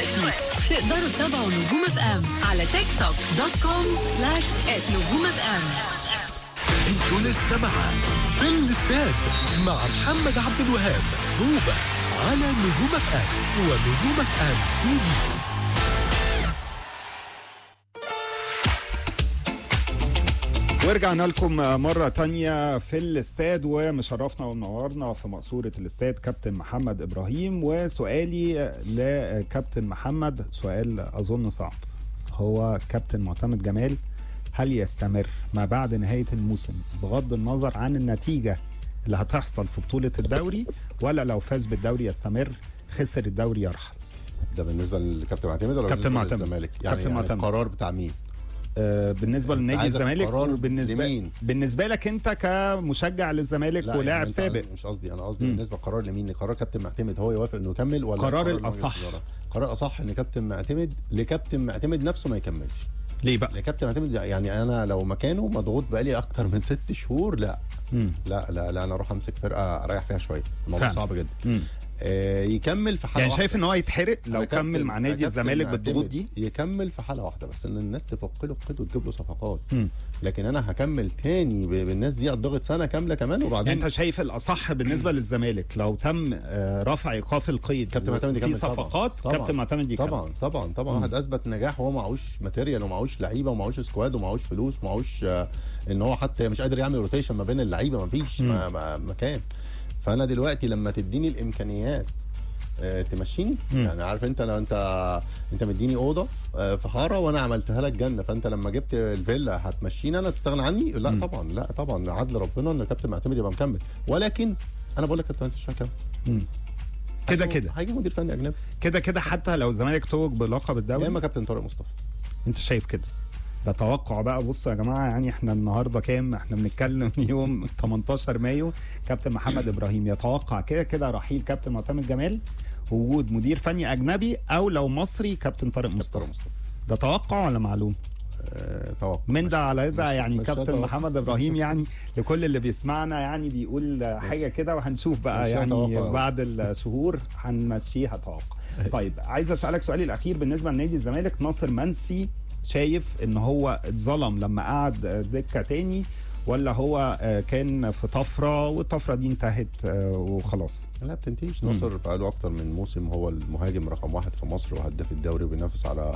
دلوقتي تقدروا تتابعوا نجوم اف ام على تيك توك دوت كوم سلاش نجوم اف ام انتوا لسه معاه في الاستاد مع محمد عبد الوهاب هوبا على نجوم اف ام ونجوم اف ام تي في ورجعنا لكم مرة تانية في الاستاد ومشرفنا ومنورنا في مقصورة الاستاد كابتن محمد إبراهيم وسؤالي لكابتن محمد سؤال أظن صعب هو كابتن معتمد جمال هل يستمر ما بعد نهاية الموسم بغض النظر عن النتيجة اللي هتحصل في بطولة الدوري ولا لو فاز بالدوري يستمر خسر الدوري يرحل ده بالنسبه للكابتن معتمد ولا كابتن بالنسبة معتمد. للزمالك يعني, كابتن يعني معتمد. القرار بتاع مين آه، بالنسبه أنت لنادي عايزك الزمالك قرار وبالنسبه لمين؟ بالنسبه لك انت كمشجع للزمالك لا يعني ولاعب أنت- سابق مش قصدي انا قصدي بالنسبه قرار لمين قرار كابتن معتمد هو يوافق انه يكمل ولا قرار مجلس الأصح. الإدارة؟ قرار اصح ان كابتن معتمد لكابتن معتمد نفسه ما يكملش ليه بقى؟ لكابتن معتمد يعني انا لو مكانه مضغوط بقالي اكتر من ست شهور لا مم. لا لا لا انا اروح امسك فرقه اريح فيها شويه الموضوع فعلا. صعب جدا مم. آه يكمل في حاله يعني واحدة. شايف ان هو يتحرق لو أنا كمل كابتن- مع أنا نادي كابتن الزمالك معتمد بالضغوط دي يكمل في حاله واحده بس ان الناس تفك له القيد وتجيب له صفقات مم. لكن انا هكمل تاني ب- بالناس دي اتضغط سنه كامله كمان وبعدين انت شايف الاصح بالنسبه للزمالك لو تم آه، رفع ايقاف القيد كابتن معتمد في يكمل طبعاً. صفقات طبعاً. كابتن معتمد يكمل طبعا طبعا طبعا واحد اثبت نجاح وهو معهوش ماتيريال ومعهوش لعيبه ومعهوش سكواد ومعهوش فلوس ومعهوش آه، ان هو حتى مش قادر يعمل روتيشن ما بين اللعيبه ما فيش ما ما مكان فانا دلوقتي لما تديني الامكانيات آه، تمشيني يعني عارف انت لو انت انت مديني اوضه آه، في حاره وانا عملتها لك جنه فانت لما جبت الفيلا هتمشيني انا تستغنى عني لا طبعا لا طبعا عدل ربنا ان كابتن معتمد يبقى مكمل ولكن انا بقول لك كابتن معتمد مش هيكمل كده هيجي- كده هيجي مدير فني اجنبي كده كده حتى لو الزمالك توج بلقب يا الدوري اما كابتن طارق مصطفى انت شايف كده ده توقع بقى بصوا يا جماعه يعني احنا النهارده كام احنا بنتكلم يوم 18 مايو كابتن محمد ابراهيم يتوقع كده كده رحيل كابتن معتمد جمال وجود مدير فني اجنبي او لو مصري كابتن طارق طارق مصطفى مصطفى ده توقع ولا معلوم آه، توقع من ده على ده مش- يعني مش كابتن هتوقع. محمد ابراهيم يعني لكل اللي بيسمعنا يعني بيقول حاجه كده وهنشوف بقى مش يعني هتوقع. بعد الشهور هنمشيها توقع طيب عايز اسالك سؤالي الاخير بالنسبه لنادي الزمالك ناصر منسي شايف ان هو اتظلم لما قعد دكه تاني ولا هو آه، كان في طفره والطفره دي انتهت آه، وخلاص لا بتنتهيش ناصر بقى له اكتر من موسم هو المهاجم رقم واحد في مصر وهداف الدوري وبينافس على